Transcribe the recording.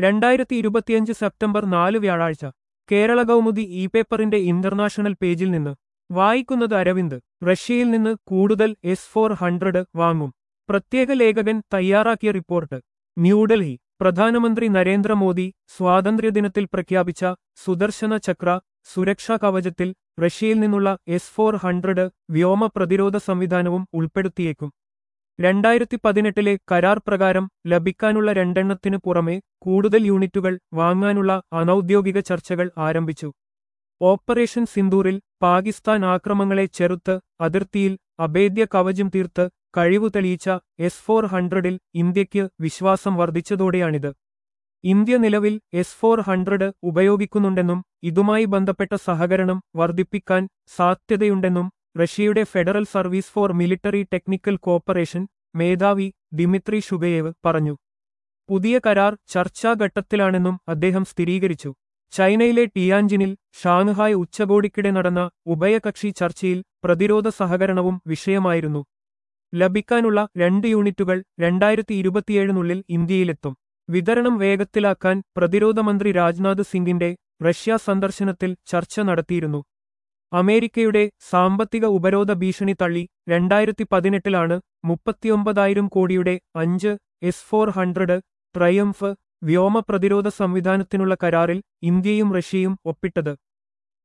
രണ്ടായിരത്തി ഇരുപത്തിയഞ്ച് സെപ്റ്റംബർ നാല് വ്യാഴാഴ്ച കേരള കൗമുദി ഇ പേപ്പറിന്റെ ഇന്റർനാഷണൽ പേജിൽ നിന്ന് വായിക്കുന്നത് അരവിന്ദ് റഷ്യയിൽ നിന്ന് കൂടുതൽ എസ് ഫോർ ഹൺഡ്രഡ് വാങ്ങും പ്രത്യേക ലേഖകൻ തയ്യാറാക്കിയ റിപ്പോർട്ട് ന്യൂഡൽഹി പ്രധാനമന്ത്രി നരേന്ദ്രമോദി സ്വാതന്ത്ര്യദിനത്തിൽ പ്രഖ്യാപിച്ച സുദർശന ചക്ര സുരക്ഷാ കവചത്തിൽ റഷ്യയിൽ നിന്നുള്ള എസ് ഫോർ ഹൺഡ്രഡ് വ്യോമ പ്രതിരോധ സംവിധാനവും ഉൾപ്പെടുത്തിയേക്കും രണ്ടായിരത്തി പതിനെട്ടിലെ കരാർ പ്രകാരം ലഭിക്കാനുള്ള രണ്ടെണ്ണത്തിനു പുറമെ കൂടുതൽ യൂണിറ്റുകൾ വാങ്ങാനുള്ള അനൌദ്യോഗിക ചർച്ചകൾ ആരംഭിച്ചു ഓപ്പറേഷൻ സിന്ദൂറിൽ പാകിസ്ഥാൻ ആക്രമങ്ങളെ ചെറുത്ത് അതിർത്തിയിൽ അഭേദ്യ കവചം തീർത്ത് കഴിവു തെളിയിച്ച എസ് ഫോർ ഹൺഡ്രഡിൽ ഇന്ത്യയ്ക്ക് വിശ്വാസം വർദ്ധിച്ചതോടെയാണിത് ഇന്ത്യ നിലവിൽ എസ് ഫോർ ഹൺഡ്രഡ് ഉപയോഗിക്കുന്നുണ്ടെന്നും ഇതുമായി ബന്ധപ്പെട്ട സഹകരണം വർദ്ധിപ്പിക്കാൻ സാധ്യതയുണ്ടെന്നും റഷ്യയുടെ federal service for military technical cooperation മേധാവി ദിമിത്രി ഷുഗയേവ് പറഞ്ഞു പുതിയ കരാർ ചർച്ചാഘട്ടത്തിലാണെന്നും അദ്ദേഹം സ്ഥിരീകരിച്ചു ചൈനയിലെ ടിയാൻജിനിൽ ഷാങ്ഹായ് ഉച്ചകോടിക്കിടെ നടന്ന ഉഭയകക്ഷി ചർച്ചയിൽ പ്രതിരോധ സഹകരണവും വിഷയമായിരുന്നു ലഭിക്കാനുള്ള രണ്ട് യൂണിറ്റുകൾ രണ്ടായിരത്തി ഇരുപത്തിയേഴിനുള്ളിൽ ഇന്ത്യയിലെത്തും വിതരണം വേഗത്തിലാക്കാൻ പ്രതിരോധ മന്ത്രി രാജ്നാഥ് സിംഗിന്റെ റഷ്യ സന്ദർശനത്തിൽ ചർച്ച നടത്തിയിരുന്നു അമേരിക്കയുടെ സാമ്പത്തിക ഉപരോധ ഭീഷണി തള്ളി രണ്ടായിരത്തി പതിനെട്ടിലാണ് മുപ്പത്തിയൊമ്പതായിരം കോടിയുടെ അഞ്ച് എസ് ഫോർ ഹൺഡ്രഡ് ട്രയംഫ് വ്യോമ പ്രതിരോധ സംവിധാനത്തിനുള്ള കരാറിൽ ഇന്ത്യയും റഷ്യയും ഒപ്പിട്ടത്